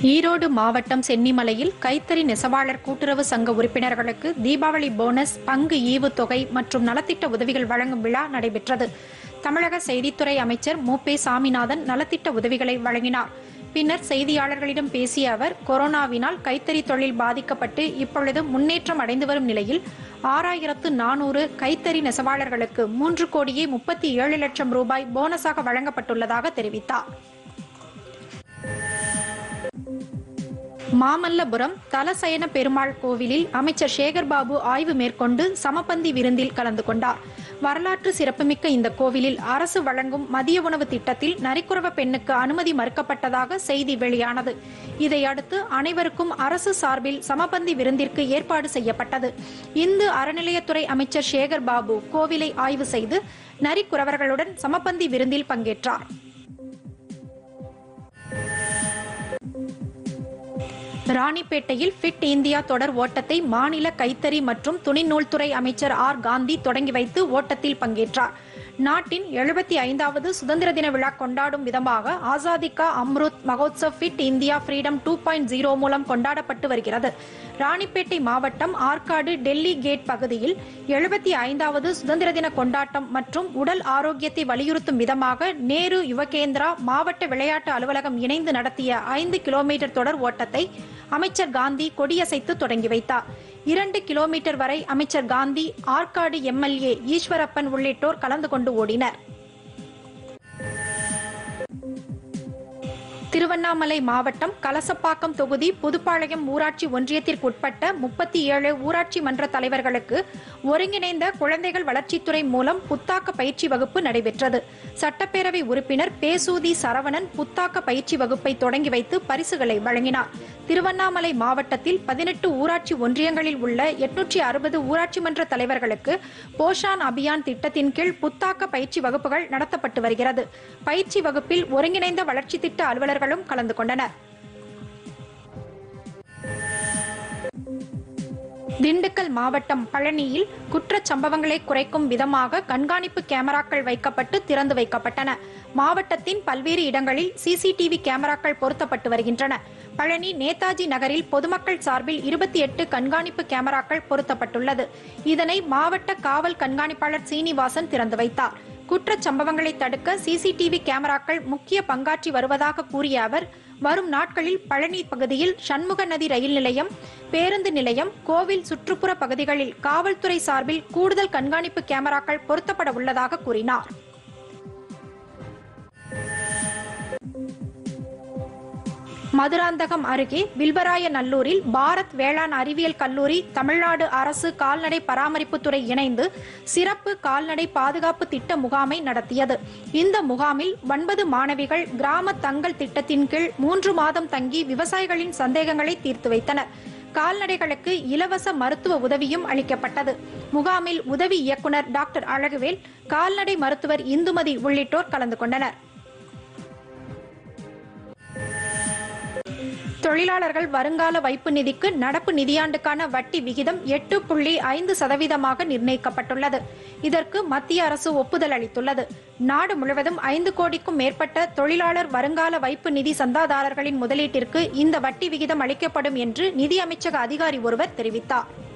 ஈரோடு மாவட்டம் சென்னிமலையில் கைத்தறி நெசவாளர் கூட்டுறவு சங்க உறுப்பினர்களுக்கு தீபாவளி போனஸ் பங்கு ஈவு தொகை மற்றும் நலத்திட்ட உதவிகள் வழங்கும் விழா நடைபெற்றது தமிழக செய்தித்துறை அமைச்சர் மு பே சாமிநாதன் நலத்திட்ட உதவிகளை வழங்கினார் பின்னர் செய்தியாளர்களிடம் பேசிய அவர் கொரோனாவினால் கைத்தறி தொழில் பாதிக்கப்பட்டு இப்பொழுது முன்னேற்றம் அடைந்து வரும் நிலையில் ஆறாயிரத்து நானூறு கைத்தறி நெசவாளர்களுக்கு மூன்று கோடியே முப்பத்தி ஏழு லட்சம் ரூபாய் போனஸாக வழங்கப்பட்டுள்ளதாக தெரிவித்தார் மாமல்லபுரம் தலசயன பெருமாள் கோவிலில் அமைச்சர் சேகர்பாபு ஆய்வு மேற்கொண்டு சமபந்தி விருந்தில் கலந்து கொண்டார் வரலாற்று சிறப்புமிக்க இந்த கோவிலில் அரசு வழங்கும் மதிய உணவு திட்டத்தில் நரிக்குறவ பெண்ணுக்கு அனுமதி மறுக்கப்பட்டதாக செய்தி வெளியானது இதையடுத்து அனைவருக்கும் அரசு சார்பில் சமபந்தி விருந்திற்கு ஏற்பாடு செய்யப்பட்டது இந்து அறநிலையத்துறை அமைச்சர் சேகர் பாபு கோவிலை ஆய்வு செய்து நரிக்குறவர்களுடன் சமபந்தி விருந்தில் பங்கேற்றார் ராணிப்பேட்டையில் ஃபிட் இந்தியா தொடர் ஓட்டத்தை மாநில கைத்தறி மற்றும் துணிநூல்துறை அமைச்சர் ஆர் காந்தி தொடங்கி வைத்து ஓட்டத்தில் பங்கேற்றார் நாட்டின் எழுபத்தி ஐந்தாவது சுதந்திர தின விழா கொண்டாடும் விதமாக Azadi Ka Amrit Mahotsav Fit India freedom two point zero மூலம் கொண்டாடப்பட்டு வருகிறது ராணிப்பேட்டை மாவட்டம் ஆற்காடு டெல்லி கேட் பகுதியில் எழுபத்தி ஐந்தாவது சுதந்திர தின கொண்டாட்டம் மற்றும் உடல் ஆரோக்கியத்தை வலியுறுத்தும் விதமாக நேரு யுவகேந்திரா மாவட்ட விளையாட்டு அலுவலகம் இணைந்து நடத்திய ஐந்து கிலோமீட்டர் தொடர் ஓட்டத்தை அமைச்சர் காந்தி கொடியசைத்து தொடங்கி வைத்தார் இரண்டு கிலோமீட்டர் வரை அமைச்சர் காந்தி ஆற்காடு எம்எல்ஏ ஈஸ்வரப்பன் உள்ளிட்டோர் கலந்து கொண்டு ஓடினர் திருவண்ணாமலை மாவட்டம் கலசப்பாக்கம் தொகுதி புதுப்பாளையம் ஊராட்சி ஒன்றியத்திற்குட்பட்ட முப்பத்தி ஏழு ஊராட்சி மன்ற தலைவர்களுக்கு ஒருங்கிணைந்த குழந்தைகள் வளர்ச்சித்துறை மூலம் புத்தாக்க பயிற்சி வகுப்பு நடைபெற்றது சட்டப்பேரவை உறுப்பினர் பேசூதி சரவணன் புத்தாக்க பயிற்சி வகுப்பை தொடங்கி வைத்து பரிசுகளை வழங்கினார் திருவண்ணாமலை மாவட்டத்தில் பதினெட்டு ஊராட்சி ஒன்றியங்களில் உள்ள எட்நூற்றி அறுபது ஊராட்சி மன்ற தலைவர்களுக்கு போஷான் அபியான் திட்டத்தின் கீழ் புத்தாக்க பயிற்சி வகுப்புகள் நடத்தப்பட்டு வருகிறது பயிற்சி வகுப்பில் ஒருங்கிணைந்த வளர்ச்சி திட்ட அலுவலர்களும் கலந்து கொண்டனர் திண்டுக்கல் மாவட்டம் பழனியில் குற்றச் சம்பவங்களை குறைக்கும் விதமாக கண்காணிப்பு கேமராக்கள் வைக்கப்பட்டு திறந்து வைக்கப்பட்டன மாவட்டத்தின் பல்வேறு இடங்களில் சிசிடிவி கேமராக்கள் பொருத்தப்பட்டு வருகின்றன பழனி நேதாஜி நகரில் பொதுமக்கள் சார்பில் இருபத்தி எட்டு கண்காணிப்பு கேமராக்கள் பொருத்தப்பட்டுள்ளது இதனை மாவட்ட காவல் கண்காணிப்பாளர் சீனிவாசன் திறந்து வைத்தார் குற்றச் சம்பவங்களை தடுக்க சிசிடிவி கேமராக்கள் முக்கிய பங்காற்றி வருவதாக கூறிய அவர் வரும் நாட்களில் பழனி பகுதியில் சண்முக நதி ரயில் நிலையம் பேருந்து நிலையம் கோவில் சுற்றுப்புற பகுதிகளில் காவல்துறை சார்பில் கூடுதல் கண்காணிப்பு கேமராக்கள் பொருத்தப்பட உள்ளதாக கூறினார் மதுராந்தகம் அருகே வில்வராய நல்லூரில் பாரத் வேளாண் அறிவியல் கல்லூரி தமிழ்நாடு அரசு கால்நடை பராமரிப்புத்துறை இணைந்து சிறப்பு கால்நடை பாதுகாப்பு திட்ட முகாமை நடத்தியது இந்த முகாமில் ஒன்பது மாணவிகள் கிராம தங்கள் திட்டத்தின் கீழ் மூன்று மாதம் தங்கி விவசாயிகளின் சந்தேகங்களை தீர்த்து வைத்தனர் கால்நடைகளுக்கு இலவச மருத்துவ உதவியும் அளிக்கப்பட்டது முகாமில் உதவி இயக்குனர் டாக்டர் அழகுவேல் கால்நடை மருத்துவர் இந்துமதி உள்ளிட்டோர் கலந்து கொண்டனர் தொழிலாளர்கள் வருங்கால வைப்பு நிதிக்கு நடப்பு நிதியாண்டுக்கான வட்டி விகிதம் எட்டு புள்ளி ஐந்து சதவீதமாக நிர்ணயிக்கப்பட்டுள்ளது இதற்கு மத்திய அரசு ஒப்புதல் அளித்துள்ளது நாடு முழுவதும் ஐந்து கோடிக்கும் மேற்பட்ட தொழிலாளர் வருங்கால வைப்பு நிதி சந்தாதாரர்களின் முதலீட்டிற்கு இந்த வட்டி விகிதம் அளிக்கப்படும் என்று நிதி அமைச்சக அதிகாரி ஒருவர் தெரிவித்தார்